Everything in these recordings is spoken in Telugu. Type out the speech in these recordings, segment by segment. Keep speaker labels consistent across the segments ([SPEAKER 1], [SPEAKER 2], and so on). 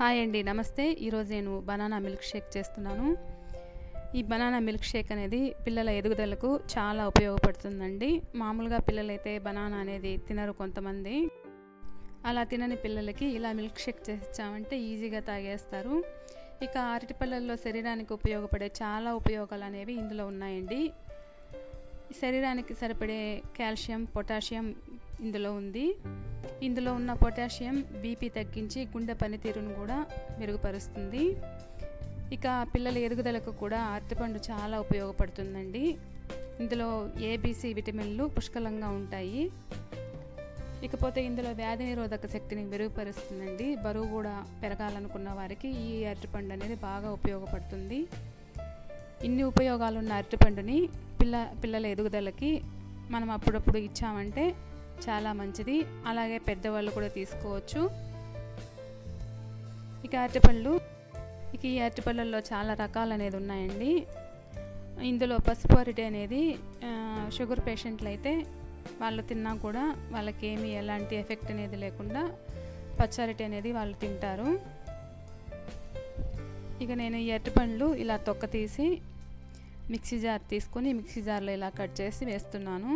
[SPEAKER 1] హాయ్ అండి నమస్తే ఈరోజు నేను బనానా మిల్క్ షేక్ చేస్తున్నాను ఈ బనానా మిల్క్ షేక్ అనేది పిల్లల ఎదుగుదలకు చాలా ఉపయోగపడుతుందండి మామూలుగా పిల్లలైతే బనానా అనేది తినరు కొంతమంది అలా తినని పిల్లలకి ఇలా మిల్క్ షేక్ చేసామంటే ఈజీగా తాగేస్తారు ఇక అరటిపళ్ళల్లో శరీరానికి ఉపయోగపడే చాలా ఉపయోగాలు అనేవి ఇందులో ఉన్నాయండి శరీరానికి సరిపడే కాల్షియం పొటాషియం ఇందులో ఉంది ఇందులో ఉన్న పొటాషియం బీపీ తగ్గించి గుండె పనితీరును కూడా మెరుగుపరుస్తుంది ఇక పిల్లల ఎదుగుదలకు కూడా అరటిపండు చాలా ఉపయోగపడుతుందండి ఇందులో ఏబీసీ విటమిన్లు పుష్కలంగా ఉంటాయి ఇకపోతే ఇందులో వ్యాధి నిరోధక శక్తిని మెరుగుపరుస్తుందండి బరువు కూడా పెరగాలనుకున్న వారికి ఈ అరటిపండు అనేది బాగా ఉపయోగపడుతుంది ఇన్ని ఉపయోగాలు ఉన్న అరటిపండుని పిల్ల పిల్లల ఎదుగుదలకి మనం అప్పుడప్పుడు ఇచ్చామంటే చాలా మంచిది అలాగే పెద్దవాళ్ళు కూడా తీసుకోవచ్చు ఇక అరటిపళ్ళు ఇక ఈ అరటిపళ్ళల్లో చాలా రకాలు అనేది ఉన్నాయండి ఇందులో పసుపు అరటి అనేది షుగర్ పేషెంట్లు అయితే వాళ్ళు తిన్నా కూడా వాళ్ళకి ఏమీ ఎలాంటి ఎఫెక్ట్ అనేది లేకుండా పచ్చరటి అనేది వాళ్ళు తింటారు ఇక నేను ఈ అరటిపండ్లు ఇలా తొక్క తీసి మిక్సీ జార్ తీసుకొని మిక్సీ జార్లో ఇలా కట్ చేసి వేస్తున్నాను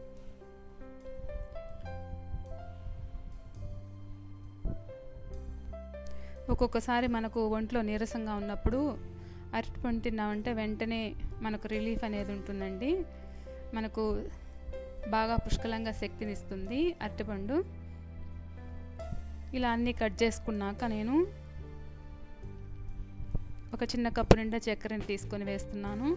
[SPEAKER 1] ఒక్కొక్కసారి మనకు ఒంట్లో నీరసంగా ఉన్నప్పుడు అరటిపండు తిన్నామంటే వెంటనే మనకు రిలీఫ్ అనేది ఉంటుందండి మనకు బాగా పుష్కలంగా శక్తినిస్తుంది అరటిపండు ఇలా అన్నీ కట్ చేసుకున్నాక నేను ఒక చిన్న కప్పు నిండా చక్కెరని తీసుకొని వేస్తున్నాను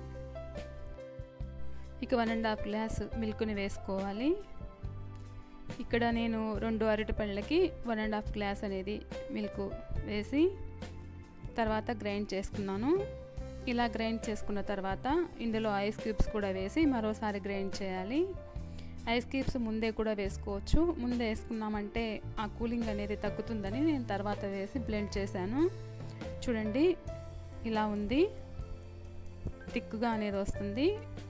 [SPEAKER 1] ఇక వన్ అండ్ హాఫ్ గ్లాస్ మిల్క్ని వేసుకోవాలి ఇక్కడ నేను రెండు అరటిపళ్ళకి వన్ అండ్ హాఫ్ గ్లాస్ అనేది మిల్క్ వేసి తర్వాత గ్రైండ్ చేసుకున్నాను ఇలా గ్రైండ్ చేసుకున్న తర్వాత ఇందులో ఐస్ క్యూబ్స్ కూడా వేసి మరోసారి గ్రైండ్ చేయాలి ఐస్ క్యూబ్స్ ముందే కూడా వేసుకోవచ్చు ముందే వేసుకున్నామంటే ఆ కూలింగ్ అనేది తగ్గుతుందని నేను తర్వాత వేసి బ్లెండ్ చేశాను చూడండి ఇలా ఉంది థిక్గా అనేది వస్తుంది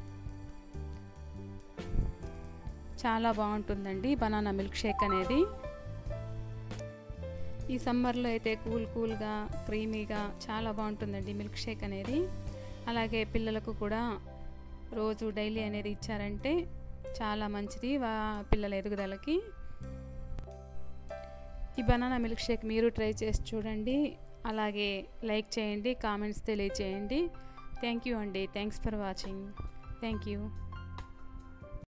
[SPEAKER 1] చాలా బాగుంటుందండి బనానా మిల్క్ షేక్ అనేది ఈ సమ్మర్లో అయితే కూల్ కూల్గా క్రీమీగా చాలా బాగుంటుందండి మిల్క్ షేక్ అనేది అలాగే పిల్లలకు కూడా రోజు డైలీ అనేది ఇచ్చారంటే చాలా మంచిది వా పిల్లల ఎదుగుదలకి ఈ బనానా మిల్క్ షేక్ మీరు ట్రై చేసి చూడండి అలాగే లైక్ చేయండి కామెంట్స్ తెలియచేయండి థ్యాంక్ యూ అండి thanks for watching thank you